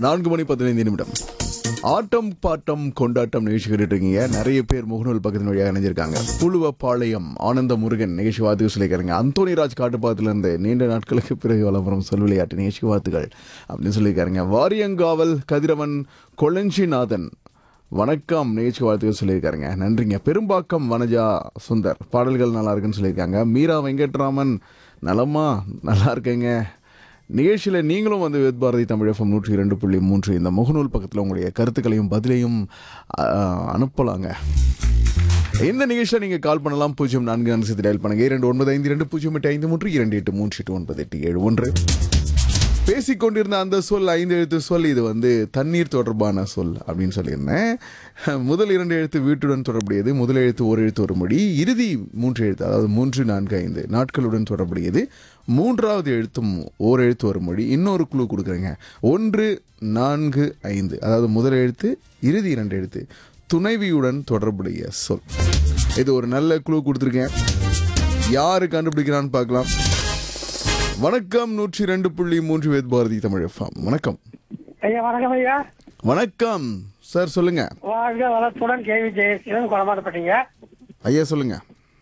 நான்கு மணி பதினைந்து நிமிடம் ஆட்டம் பாட்டம் கொண்டாட்டம் நிகழ்ச்சி கேட்டுட்டு இருக்கீங்க நிறைய பேர் முகநூல் பக்கத்தின் வழியாக இணைஞ்சிருக்காங்க புழுவப்பாளையம் ஆனந்த முருகன் நிகழ்ச்சி வாழ்த்துக்கு சொல்லியிருக்காங்க அந்தோனி ராஜ் காட்டுப்பாத்துல இருந்து நீண்ட நாட்களுக்கு பிறகு வளம்பரம் சொல் விளையாட்டு நிகழ்ச்சி வாழ்த்துக்கள் அப்படின்னு சொல்லியிருக்காருங்க வாரியங்காவல் கதிரவன் கொளஞ்சிநாதன் வணக்கம் நிகழ்ச்சி வாழ்த்துக்கள் சொல்லியிருக்காருங்க நன்றிங்க பெரும்பாக்கம் வனஜா சுந்தர் பாடல்கள் நல்லா இருக்குன்னு சொல்லியிருக்காங்க மீரா வெங்கட்ராமன் நலமா நல்லா இருக்கேங்க நிகழ்ச்சியில் நீங்களும் வந்து வேத் பாரதி தமிழ் எஃப்எம் நூற்றி இரண்டு புள்ளி மூன்று இந்த முகநூல் பக்கத்தில் உங்களுடைய கருத்துக்களையும் பதிலையும் ஆ, அனுப்பலாங்க இந்த நிகழ்ச்சியில் நீங்கள் கால் பண்ணலாம் பூஜ்ஜியம் நான்கு நான்கு சேர்த்து டயல் பண்ணுங்க இரண்டு ஒன்பது ஐந்து இரண்டு பூஜ்ஜியம் எட்டு ஐந்து மூன்று இரண்டு எட்டு மூன்று எட்டு ஒன்பது எட்டு ஏழு ஒன்று பேசிக்கொண்டிருந்த அந்த சொல் ஐந்து எழுத்து சொல் இது வந்து தண்ணீர் தொடர்பான சொல் அப்படின்னு சொல்லியிருந்தேன் முதல் இரண்டு எழுத்து வீட்டுடன் தொடர்புடையது முதல் எழுத்து ஒரு எழுத்து ஒரு மொழி இறுதி மூன்று எழுத்து அதாவது மூன்று நான்கு ஐந்து நாட்களுடன் தொடர்புடையது மூன்றாவது எழுத்தும் ஓர் எழுத்து ஒரு மொழி இன்னொரு குழு கொடுக்குறேங்க ஒன்று நான்கு ஐந்து அதாவது முதல் எழுத்து இறுதி இரண்டு எழுத்து துணைவியுடன் தொடர்புடைய சொல் இது ஒரு நல்ல குழு கொடுத்துருக்கேன் யாரு கண்டுபிடிக்கிறான்னு பார்க்கலாம் வணக்கம் நூற்றி ரெண்டு புள்ளி மூன்று வேத் பாரதி தமிழ் எஃப்எம் வணக்கம் ஐயா வணக்கம் ஐயா வணக்கம் சார் சொல்லுங்க வாழ்க வளத்துடன் கேவி ஜெயசீலன் குளமாட்டப்பட்டீங்க ஐயா சொல்லுங்க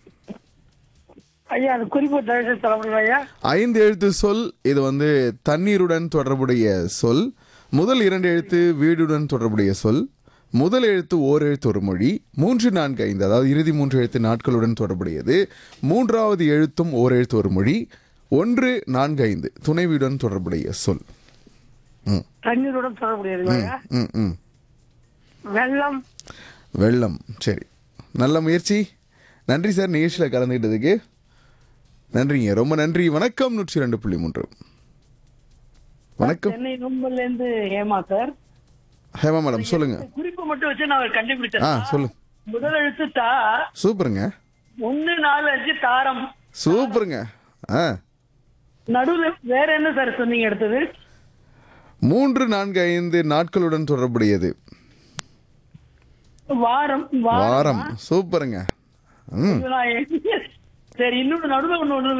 ஐயா அது குறிப்பு தயவு சொல்ல முடியுமா ஐயா ஐந்து எழுத்து சொல் இது வந்து தண்ணீருடன் தொடர்புடைய சொல் முதல் இரண்டு எழுத்து வீடுடன் தொடர்புடைய சொல் முதல் எழுத்து ஓர் எழுத்து ஒரு மொழி மூன்று நான்கு ஐந்து அதாவது இறுதி மூன்று எழுத்து நாட்களுடன் தொடர்புடையது மூன்றாவது எழுத்தும் ஓர் எழுத்து ஒரு மொழி ஒன்று நான்கு ஐந்து துணைவியுடன் தொடர்புடைய சொல் ம் தண்ணீருடன் தொடர்புடையது ஐயா ம் ம் வெள்ளம் வெள்ளம் சரி நல்ல முயற்சி நன்றி சார் நிகழ்ச்சியில் கலந்துக்கிட்டதுக்கு நன்றிங்க ரொம்ப நன்றி வணக்கம் நூற்றி ரெண்டு புள்ளி மூன்று வணக்கம் சென்னை நும்பல்ல இருந்து ஹேமா சார் ஹேமா மேடம் சொல்லுங்க குறிப்பு மட்டும் வச்சு நான் ஆ கண்டுபிடிச்சேன் சொல்லுங்க முதல் எழுத்து தா சூப்பருங்க ஒன்னு நாலு அஞ்சு தாரம் சூப்பருங்க ஆ நடுவுல வேற என்ன சார் சொன்னீங்க அடுத்தது மூன்று நான்கு ஐந்து நாட்களுடன் தொடர்புடையது வாரம் வாரம் சூப்பருங்க ம் நான் சரி இன்னொன்னு நடுவுல ஒண்ணு ஒண்ணு